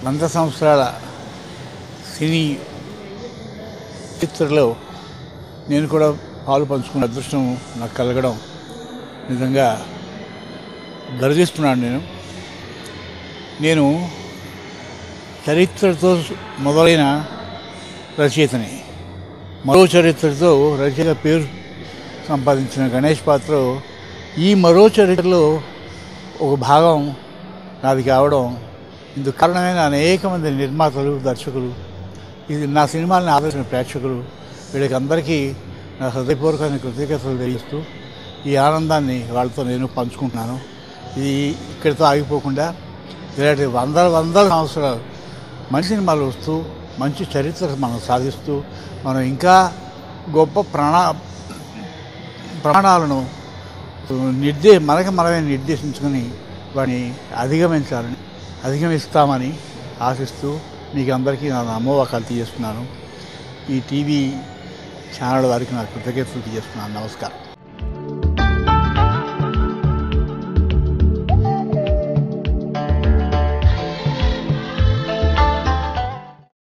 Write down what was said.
వంద సంవత్సరాల సినీ చరిత్రలో నేను కూడా పాలు పంచుకున్న అదృష్టం నాకు కలగడం నిజంగా గర్విస్తున్నాను నేను నేను చరిత్రతో మొదలైన రచయితని మరో చరిత్రతో రచయిత పేరు సంపాదించిన గణేష్ పాత్ర ఈ మరో చరిత్రలో ఒక భాగం నాది కావడం ఇందుకు కారణమైన అనేక మంది నిర్మాతలు దర్శకులు ఇది నా సినిమాలను ఆదరించిన ప్రేక్షకులు వీళ్ళకి అందరికీ నా హృదయపూర్వకమైన కృతజ్ఞతలు తెలియజేస్తూ ఈ ఆనందాన్ని వాళ్ళతో నేను పంచుకుంటున్నాను ఇది ఇక్కడితో ఆగిపోకుండా ఇలాంటి వందల వందల సంవత్సరాలు మంచి సినిమాలు వస్తూ మంచి చరిత్ర మనం సాధిస్తూ మనం ఇంకా గొప్ప ప్రణా ప్రమాణాలను నిర్దే మనకి మనమే నిర్దేశించుకొని వాటిని అధిగమించాలని అధిగమిస్తామని ఆశిస్తూ మీకు అందరికీ నా నమ్మవాకాలు తెలియజేస్తున్నాను ఈ టీవీ ఛానల్ వారికి నా కృతజ్ఞతలు తెలియజేస్తున్నాను నమస్కారం